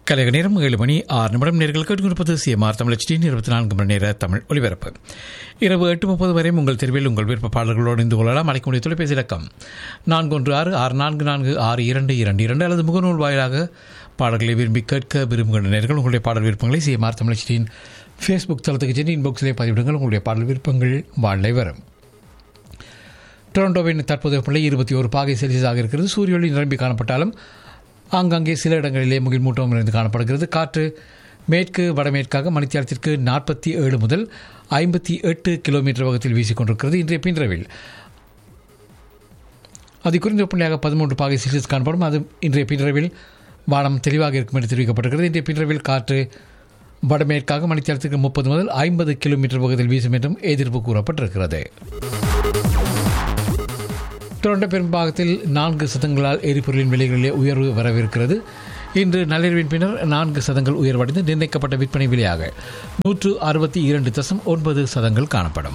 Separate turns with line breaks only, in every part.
கலைக நேரம் ஏழு மணி ஆறு நிமிடம் நேர்கள் கேட்டுக்கொண்டிருப்பது சிஎம்ஆர் தமிழ் ஹெச்டி இருபத்தி நான்கு மணி நேர தமிழ் ஒலிபரப்பு இரவு எட்டு முப்பது வரை உங்கள் தெரிவில் உங்கள் விருப்ப பாடல்களோடு இணைந்து கொள்ளலாம் அழைக்கக்கூடிய தொலைபேசி இலக்கம் நான்கு ஒன்று ஆறு ஆறு நான்கு நான்கு ஆறு இரண்டு இரண்டு இரண்டு அல்லது முகநூல் வாயிலாக பாடல்களை விரும்பி கேட்க விரும்புகின்ற நேர்கள் உங்களுடைய பாடல் விருப்பங்களை சிஎம்ஆர் தமிழ் ஹெச்டியின் ஃபேஸ்புக் தளத்துக்கு சென்று இன்பாக்ஸிலே பதிவிடுங்கள் உங்களுடைய பாடல் விருப்பங்கள் வாழ்லை வரும் டொரண்டோவின் தற்போதைய வெப்பநிலை இருபத்தி ஒரு பாகை செல்சியஸாக இருக்கிறது சூரிய ஒளி நிரம்பி காணப்பட்டாலும் ஆங்காங்கே சில இடங்களிலே முகில் மூட்டம் நிறைந்து காணப்படுகிறது காற்று மேற்கு வடமேற்காக மணித்தியாலத்திற்கு நாற்பத்தி ஏழு முதல் ஐம்பத்தி எட்டு கிலோமீட்டர் வேகத்தில் வீசிக்கொண்டிருக்கிறது இன்றைய பின்றவில் அதி குறைந்த வெப்பநிலையாக பதிமூன்று பாகை செல்சியஸ் காணப்படும் அது இன்றைய பின்றவில் வானம் தெளிவாக இருக்கும் என்று தெரிவிக்கப்பட்டிருக்கிறது இன்றைய பின்றவில் காற்று வடமேற்காக மணித்தியாலத்திற்கு முப்பது முதல் ஐம்பது கிலோமீட்டர் வேகத்தில் வீசும் என்றும் எதிர்ப்பு கூறப்பட்டிருக்கிறது தொடர்ந்த பெரும்பாகத்தில் நான்கு சதங்களால் எரிபொருளின் விலைகளிலே உயர்வு வரவிருக்கிறது இன்று நள்ளிரவின் பின்னர் நான்கு சதங்கள் உயர்வடைந்து நிர்ணயிக்கப்பட்ட விற்பனை விலையாக நூற்று அறுபத்தி இரண்டு தசம் ஒன்பது சதங்கள் காணப்படும்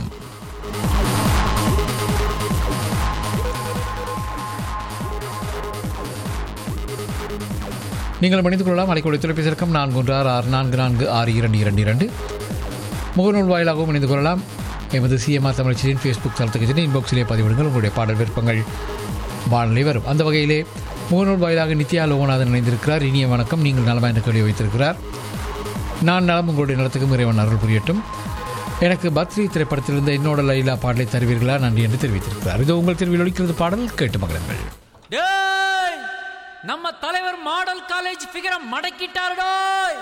நீங்கள் மணிந்து கொள்ளலாம் அலைக்கூடிய தொலைபேசி இலக்கம் நான்கு ஒன்று ஆறு ஆறு நான்கு நான்கு ஆறு இரண்டு இரண்டு இரண்டு முகநூல் வாயிலாகவும் இணைந்து கொள்ளலாம் எமது சிஎம்ஆர் தமிழ்ச்சியின் ஃபேஸ்புக் தளத்துக்கு சென்று இன்பாக்ஸிலே பதிவிடுங்கள் உங்களுடைய பாடல் விருப்பங்கள் வானொலி வரும் அந்த வகையிலே முகநூல் வாயிலாக நித்யா லோகநாதன் இணைந்திருக்கிறார் இனிய வணக்கம் நீங்கள் நலமா என்ற கேள்வி வைத்திருக்கிறார் நான் நலம் உங்களுடைய நலத்துக்கும் இறைவன் அருள் புரியட்டும் எனக்கு பத்ரி திரைப்படத்திலிருந்து என்னோட லைலா பாடலை தருவீர்களா நன்றி என்று தெரிவித்திருக்கிறார் இது உங்கள் தெருவில் ஒழிக்கிறது பாடல் கேட்டு மகிழுங்கள்
டேய் நம்ம தலைவர் மாடல் காலேஜ் ஃபிகரை மடக்கிட்டாருடா